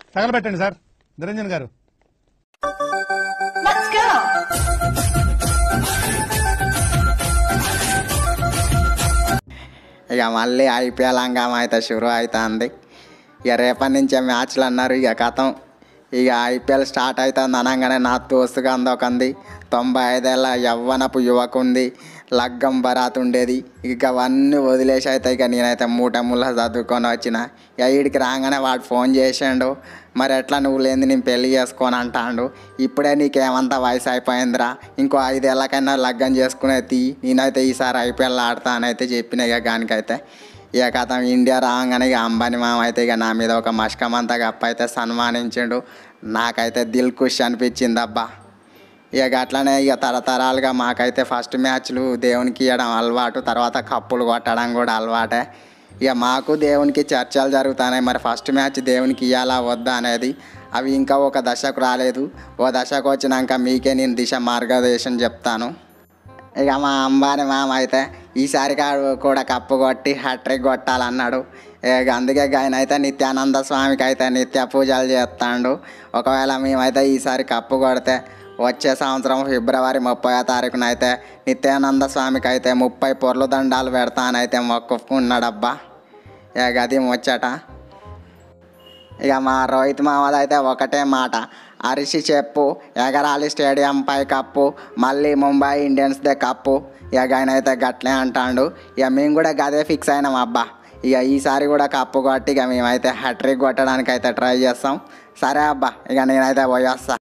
తగలబెట్టండి sir Niranjan గారు Let's go! ఇక మళ్ళీ ఐపీఎల్ హంగామా అయితే షురు అవుతుంది ఇక రేపటి నుంచే మ్యాచ్లు అన్నారు ఇక కథం ఇక ఐపీఎల్ స్టార్ట్ అవుతుంది అనగానే నా దోస్తుగా అందొకంది తొంభై ఐదేళ్ళ యవ్వనపు యువకుంది లగ్గం బరాత్ ఉండేది ఇక అవన్నీ వదిలేసి అయితే ఇక నేనైతే మూట ముళ్ళ చదువుకొని వచ్చిన ఇక వీడికి రాగానే వాడు ఫోన్ చేసిండు మరి ఎట్లా నువ్వు లేని నేను పెళ్లి చేసుకొని అంటాడు ఇప్పుడే నీకేమంత వయసు అయిపోయిందిరా ఇంకో ఐదేళ్ళకైనా లగ్గం చేసుకునే తీ నేనైతే ఈసారి ఐపీఎల్ ఆడతానైతే చెప్పిన ఇక గానికైతే ఇక కథ ఇండియా రాగానే ఇక అంబానీ మామ అయితే ఇక నా మీద ఒక మష్కమంతా గప్ప అయితే సన్మానించిండు నాకైతే దిల్ ఖుష్ అనిపించింది అబ్బా ఇక అట్లనే ఇక తరతరాలుగా మాకైతే ఫస్ట్ మ్యాచ్లు దేవునికి ఇవ్వడం అలవాటు తర్వాత కప్పులు కొట్టడం కూడా అలవాటే ఇక మాకు దేవునికి చర్చలు జరుగుతున్నాయి మరి ఫస్ట్ మ్యాచ్ దేవునికి ఇవ్వాలా వద్దా అనేది అవి ఇంకా ఒక దశకు రాలేదు ఓ దశకు వచ్చినాక మీకే నేను దిశ మార్గదర్శనం చెప్తాను ఇక మా అంబాని మామ అయితే ఈసారి కాడు కూడా కప్పు కొట్టి హ్యాట్రిక్ కొట్టాలన్నాడు ఇక అందుకే ఆయన అయితే నిత్యానంద స్వామికి అయితే నిత్య పూజలు చేస్తాడు ఒకవేళ మేమైతే ఈసారి కప్పు కొడితే వచ్చే సంవత్సరం ఫిబ్రవరి ముప్పై తారీఖున అయితే నిత్యానంద స్వామికి అయితే ముప్పై పొర్లు దండాలు పెడతానైతే మొక్కుకున్నాడబ్బా ఇక అది ముచ్చట ఇక మా రోహిత్ మామది అయితే ఒకటే మాట అరిసి చెప్పు ఎగరాలి స్టేడియం పై కప్పు మళ్ళీ ముంబై ఇండియన్స్దే కప్పు ఇక ఆయన అయితే గట్లే అంటాడు ఇక మేము కూడా గదే ఫిక్స్ అయినాం అబ్బా ఇక ఈసారి కూడా కప్పు కొట్టి ఇక మేమైతే హ్యాట్రిక్ కొట్టడానికి అయితే ట్రై చేస్తాం సరే అబ్బా ఇక నేనైతే పోయి వస్తా